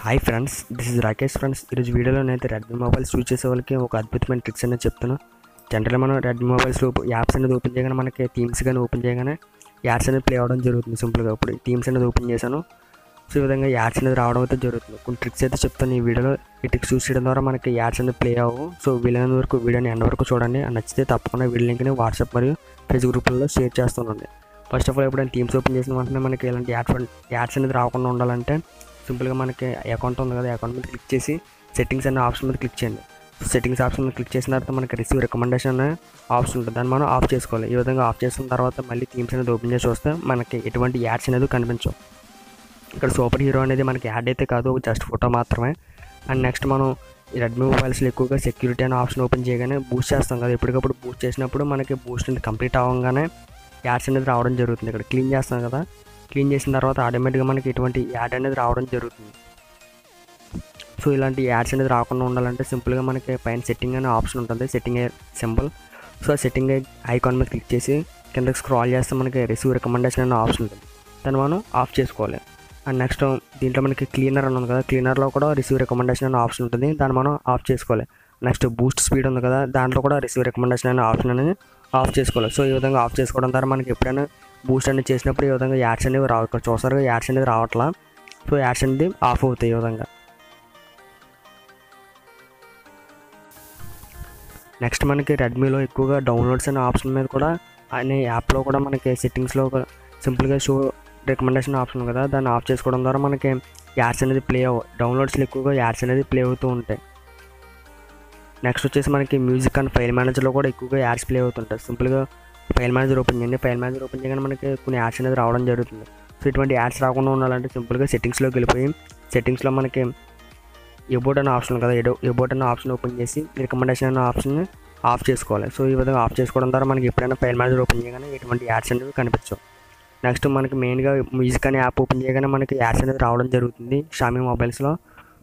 hi friends this is Rakesh friends ఈరోజు వీడియోలో అయితే రెడ్మీ మొబైల్స్ యూజ్ చేసే వాళ్ళకి ఒక అద్భుతమైన ట్రిక్స్ అనేది చెప్తాను జనరల్గా మనం రెడ్మీ మొబైల్స్లో యాప్స్ అనేది ఓపెన్ చేయగానే మనకి థీమ్స్ కానీ ఓపెన్ చేయగానే యాడ్స్ అనేది ప్లే అవ్వడం జరుగుతుంది సింపుల్గా ఇప్పుడు థీమ్స్ అనేది ఓపెన్ చేశాను సో ఈ విధంగా యాడ్స్ అనేది రావడం అయితే జరుగుతుంది కొన్ని ట్రిక్స్ అయితే చెప్తాను ఈ వీడియోలో ఈ ట్రిక్స్ యూస్ చేయడం ద్వారా మనకి యాడ్స్ అనేది ప్లే అవ్వవు సో వీలైనంత వరకు వీడియోని ఎండ్ వరకు చూడండి నచ్చితే తప్పకుండా వీడియో లింక్ని వాట్సాప్ మరియు ఫేస్బుక్ గ్రూపుల్లో షేర్ చేస్తుండండి ఫస్ట్ ఆఫ్ ఆల్ ఎప్పుడైనా థీమ్స్ ఓపెన్ చేసిన వెంటనే మనకి ఇలాంటి యాడ్స్ యాడ్స్ అనేది రాకుండా ఉండాలంటే సింపుల్గా మనకి అకౌంట్ ఉంది కదా అకౌంట్ మీద క్లిక్ చేసి సెట్టింగ్స్ అనే ఆప్షన్ మీద క్లిక్ చేయండి సెట్టింగ్స్ ఆప్షన్ మీద క్లిక్ చేసిన తర్వాత మనకి రిసీవ్ రికమెండేషన్ అనే ఆప్షన్ ఉంటుంది దాన్ని మనం ఆఫ్ చేసుకోవాలి ఈ విధంగా ఆఫ్ చేసిన తర్వాత మళ్ళీ థీమ్స్ అనేది ఓపెన్ చేసి వస్తే మనకి ఎటువంటి యాడ్స్ అనేది కనిపించవు ఇక్కడ సూపర్ హీరో అనేది మనకి యాడ్ అయితే కాదు ఒక జస్ట్ ఫోటో మాత్రమే అండ్ నెక్స్ట్ మనం ఈ రెడ్మీ మొబైల్స్లో ఎక్కువగా సెక్యూరిటీ అనే ఆప్షన్ ఓపెన్ చేయగానే బూస్ట్ చేస్తాం కదా ఎప్పటికప్పుడు బూస్ట్ చేసినప్పుడు మనకి బూస్ట్ అనేది కంప్లీట్ అవ్వగానే యాడ్స్ అనేది రావడం జరుగుతుంది ఇక్కడ క్లీన్ చేస్తాం కదా క్లీన్ చేసిన తర్వాత ఆటోమేటిక్గా మనకి ఎటువంటి యాడ్ అనేది రావడం జరుగుతుంది సో ఇలాంటి యాడ్స్ అనేది రాకుండా ఉండాలంటే సింపుల్గా మనకి పైన సెట్టింగ్ అనే ఆప్షన్ ఉంటుంది సెట్టింగ్ సింబల్ సో ఆ సెట్టింగ్ ఐకాన్ మీద క్లిక్ చేసి కిందకి స్క్రాల్ చేస్తే మనకి రిసీవ్ రికమెండేషన్ అనే ఆప్షన్ ఉంటుంది దాన్ని మనం ఆఫ్ చేసుకోవాలి అండ్ నెక్స్ట్ దీంట్లో మనకి క్లీనర్ అని ఉంది కదా క్లీనర్లో కూడా రిసీవ్ రికమెండేషన్ అనే ఆప్షన్ ఉంటుంది దాన్ని మనం ఆఫ్ చేసుకోవాలి నెక్స్ట్ బూస్ట్ స్పీడ్ ఉంది కదా దాంట్లో కూడా రిసీవ్ రికమెండేషన్ అనే ఆప్షన్ అనేది ఆఫ్ చేసుకోవాలి సో ఈ విధంగా ఆఫ్ చేసుకోవడం ద్వారా మనకి ఎప్పుడైనా బూస్ట్ అనేది చేసినప్పుడు ఈ విధంగా యాడ్స్ అనేవి రావు ఇక్కడ చూసారు యాడ్స్ అనేది రావట్లా సో యాడ్స్ అనేది ఆఫ్ అవుతాయి ఈ విధంగా నెక్స్ట్ మనకి రెడ్మీలో ఎక్కువగా డౌన్లోడ్స్ అనే ఆప్షన్ మీద కూడా అనే యాప్లో కూడా మనకి సెట్టింగ్స్లో సింపుల్గా షో రికమెండేషన్ ఆప్షన్ కదా దాన్ని ఆఫ్ చేసుకోవడం ద్వారా మనకి యాడ్స్ అనేది ప్లే అవ్వ డౌన్లోడ్స్లో ఎక్కువగా యాడ్స్ అనేది ప్లే అవుతూ ఉంటాయి నెక్స్ట్ వచ్చేసి మనకి మ్యూజిక్ అండ్ ఫైల్ మేనేజర్లో కూడా ఎక్కువగా యాడ్స్ ప్లే అవుతుంటాయి సింపుల్గా ఫైల్ మేనేజర్ ఓపెన్ చేయండి ఫైల్ మేనేజర్ ఓపెన్ చేయగానే మనకి కొన్ని యాడ్స్ అనేది రావడం జరుగుతుంది సో ఇటువంటి యాడ్స్ రాకుండా ఉండాలంటే సింపుల్గా సెట్టింగ్స్లోకి వెళ్ళిపోయి సెట్టింగ్స్లో మనకి ఎబోట్ అనే ఆప్షన్ కదా ఎడో ఎబోట్ అనే ఆప్షన్ ఓపెన్ చేసి రికమెండేషన్ అనే ఆప్షన్ ఆఫ్ చేసుకోవాలి సో ఈ విధంగా ఆఫ్ చేసుకోవడం ద్వారా మనకి ఎప్పుడైనా ఫైల్ మేనేజర్ ఓపెన్ చేయగానే ఎటువంటి యాడ్స్ అనేవి కనిపించవు నెక్స్ట్ మనకి మెయిన్గా మ్యూజిక్ అనే యాప్ ఓపెన్ చేయగానే మనకి యాడ్స్ అనేది రావడం జరుగుతుంది షామీ మొబైల్స్లో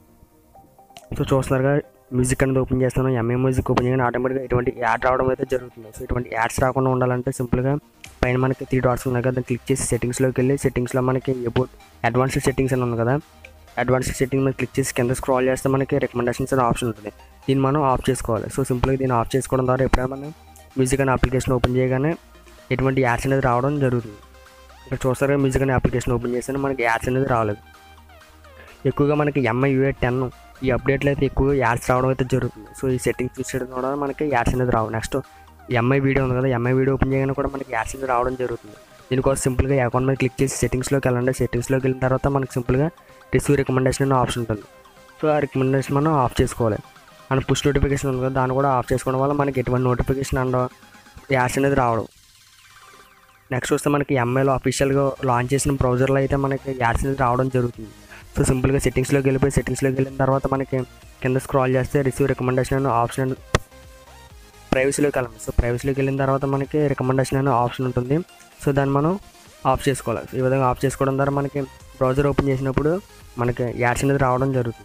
సో చూస్తున్నారుగా మ్యూజిక్ అనేది ఓపెన్ చేస్తాను ఎంఏ మ్యూజిక్ ఓపెన్ చేయగానే ఆటోమేటిక్గా ఇటువంటి యాడ్ రావడం అయితే జరుగుతుంది సో ఇటువంటి యాడ్స్ రాకుండా ఉండాలంటే సింపుల్గా పైన మనకి త్రీ డాట్స్ ఉన్నాయి కదా దాన్ని క్లిక్ చేసి సెట్టింగ్స్లోకి వెళ్ళి సెట్టింగ్స్లో మనకి ఎబోట్ అడ్వాన్స్డ్ సెట్టింగ్స్ అని ఉంది కదా అడ్వాన్స్డ్ సెట్టింగ్ మీద క్లిక్ చేసి కింద స్క్రాల్ చేస్తే మనకి రికమెండేషన్స్ అనే ఆప్షన్ ఉంటుంది దీన్ని మనం ఆఫ్ చేసుకోవాలి సో సింపుల్గా దీన్ని ఆఫ్ చేసుకోవడం ద్వారా ఎప్పుడైనా మనం మ్యూజిక్ అనే అప్లికేషన్ ఓపెన్ చేయగానే ఎటువంటి యాడ్స్ అనేది రావడం జరుగుతుంది ఇక్కడ చూస్తారా మ్యూజిక్ అనే అప్లికేషన్ ఓపెన్ చేస్తే మనకి యాడ్స్ అనేది రాలేదు ఎక్కువగా మనకి ఎంఐ యూఏ టెన్ ఈ అప్డేట్లో అయితే ఎక్కువగా యాడ్స్ రావడం అయితే జరుగుతుంది సో ఈ సెట్టింగ్స్ చూస్ చేయడం ద్వారా మనకి యాడ్స్ అనేది రావు నెక్స్ట్ ఎంఐ వీడియో ఉంది కదా ఎంఐ వీడియో ఓపెన్ చేయగానే కూడా మనకి యాడ్స్ అనేది రావడం జరుగుతుంది దీనికోసం సింపుల్గా అకౌంట్ మీద క్లిక్ చేసి సెట్టింగ్స్లోకి వెళ్ళండి సెట్టింగ్స్లోకి వెళ్ళిన తర్వాత మనకి సింపుల్గా రిసీవ్ రికమెండేషన్ అనే ఆప్షన్ ఉంటుంది సో ఆ రికమెండేషన్ మనం ఆఫ్ చేసుకోవాలి అండ్ పుష్ నోటిఫికేషన్ ఉంది కదా దాన్ని కూడా ఆఫ్ చేసుకోవడం వల్ల మనకి ఎటువంటి నోటిఫికేషన్ అండ్ యాడ్స్ అనేది రావడం నెక్స్ట్ వస్తే మనకి ఎంఐలో అఫీషియల్గా లాంచ్ చేసిన బ్రౌజర్లో అయితే మనకి యాడ్స్ అనేది రావడం జరుగుతుంది సో సింపుల్గా సెట్టింగ్స్లోకి వెళ్ళిపోయి సెట్టింగ్స్లోకి వెళ్ళిన తర్వాత మనకి కింద స్క్రాల్ చేస్తే రిసీవ్ రికమెండేషన్ అనే ఆప్షన్ ప్రైవసీలోకి వెళ్ళండి సో ప్రైవసీలోకి వెళ్ళిన తర్వాత మనకి రికమెండేషన్ అనే ఆప్షన్ ఉంటుంది సో దాన్ని మనం ఆఫ్ చేసుకోవాలి ఈ విధంగా ఆఫ్ చేసుకోవడం ద్వారా మనకి బ్రౌజర్ ఓపెన్ చేసినప్పుడు మనకి యాడ్స్ అనేది రావడం జరుగుతుంది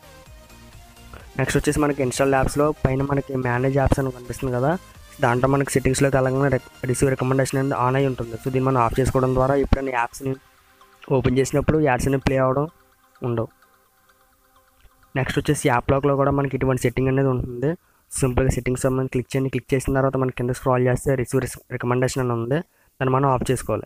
నెక్స్ట్ వచ్చేసి మనకి ఇన్స్టాల్ యాప్స్లో పైన మనకి మేనేజ్ యాప్స్ అని కనిపిస్తుంది కదా దాంట్లో మనకి సెట్టింగ్స్లోకి వెళ్ళగానే రిసీవ్ రికమెండేషన్ అనేది ఆన్ అయి ఉంటుంది సో దీన్ని మనం ఆఫ్ చేసుకోవడం ద్వారా ఎప్పుడైనా యాప్స్ని ఓపెన్ చేసినప్పుడు యాడ్స్ అనేవి ప్లే అవ్వడం ఉండవు నెక్స్ట్ వచ్చేసి యాప్ లాక్లో కూడా మనకి ఇటువంటి సెట్టింగ్ అనేది ఉంటుంది సింపుల్గా సెట్టింగ్స్ మనం క్లిక్ చేయండి క్లిక్ చేసిన తర్వాత మనకి కింద స్క్రాల్ చేస్తే రిసీవ్ రికమెండేషన్ అని ఉంది దాన్ని మనం ఆఫ్ చేసుకోవాలి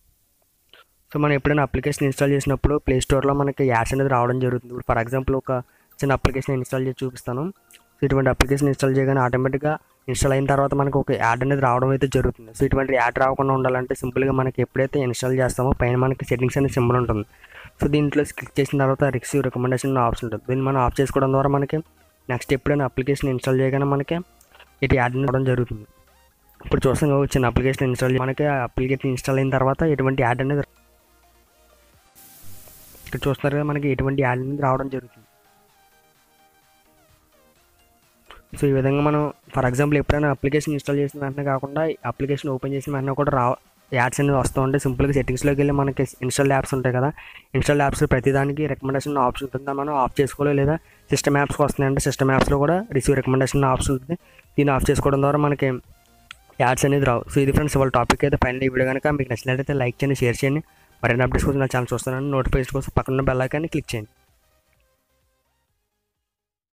సో మనం ఎప్పుడైనా అప్లికేషన్ ఇన్స్టాల్ చేసినప్పుడు ప్లే స్టోర్లో మనకి యాడ్స్ అనేది రావడం జరుగుతుంది ఇప్పుడు ఫర్ ఎగ్జాంపుల్ ఒక చిన్న అప్లికేషన్ ఇన్స్టాల్ చేసి చూపిస్తాను సో ఇటువంటి అప్లికేషన్ ఇన్స్టాల్ చేయగానే ఆటోమేటిక్గా ఇన్స్టాల్ అయిన తర్వాత మనకు ఒక యాడ్ అనేది రావడం అయితే జరుగుతుంది సో ఇటువంటి యాడ్ రాకుండా ఉండాలంటే సింపుల్గా మనకి ఎప్పుడైతే ఇన్స్టాల్ చేస్తామో పైన మనకి సెట్టింగ్స్ అనే సింబల్ ఉంటుంది సో దీంట్లో క్లిక్ చేసిన తర్వాత రిసీవ్ రికమెండేషన్ ఆప్షన్ ఉంటుంది దీన్ని మనం ఆఫ్ చేసుకోవడం ద్వారా మనకి నెక్స్ట్ ఎప్పుడైనా అప్లికేషన్ ఇన్స్టాల్ చేయగానే మనకి ఇటు యాడ్ అనేది రావడం జరుగుతుంది ఇప్పుడు చూస్తాం వచ్చిన అప్లికేషన్ ఇన్స్టాల్ మనకి ఆ అప్లికేషన్ ఇన్స్టాల్ అయిన తర్వాత ఎటువంటి యాడ్ అనేది ఇక్కడ చూస్తున్నారు కదా మనకి ఎటువంటి యాడ్ అనేది రావడం జరుగుతుంది సో ఈ విధంగా మనం ఫర్ ఎగ్జాంపుల్ ఎప్పుడైనా అప్లికేషన్ ఇన్స్టాల్ చేసిన వెంటనే కాకుండా అప్లికేషన్ ఓపెన్ చేసిన వెంటనే కూడా రా యాడ్స్ అనేది వస్తూ ఉంటాయి సింపుల్గా సెట్టింగ్స్లోకి వెళ్ళి మనకి ఇన్స్టాల్ యాప్స్ ఉంటాయి కదా ఇన్స్టాల్ యాప్స్ ప్రతిదానికి రికమెండేషన్ ఆప్షన్ ఉంటుంది మనం ఆఫ్ చేసుకోవాలి లేదా సిస్టమ్ యాప్స్కి వస్తున్నాయంటే సిస్టమ్ యాప్స్లో కూడా రిసీవ్ రికమెండేషన్ ఆప్షన్ ఉంటుంది దీన్ని ఆఫ్ చేసుకోవడం ద్వారా మనకి యాడ్స్ అనేది రావు సో ఇది ఫ్రెండ్స్ వాళ్ళ టాపిక్ అయితే ఫైనల్ ఈ వీడియో కనుక మీకు నచ్చినట్లయితే లైక్ చేయండి షేర్ చేయండి మరిన్ని అప్డేట్స్ కోసం నా ఛానల్ చూస్తున్నాను నోటిఫికేషన్ కోసం పక్కన బెల్ ఐకాన్ని క్లిక్ చేయండి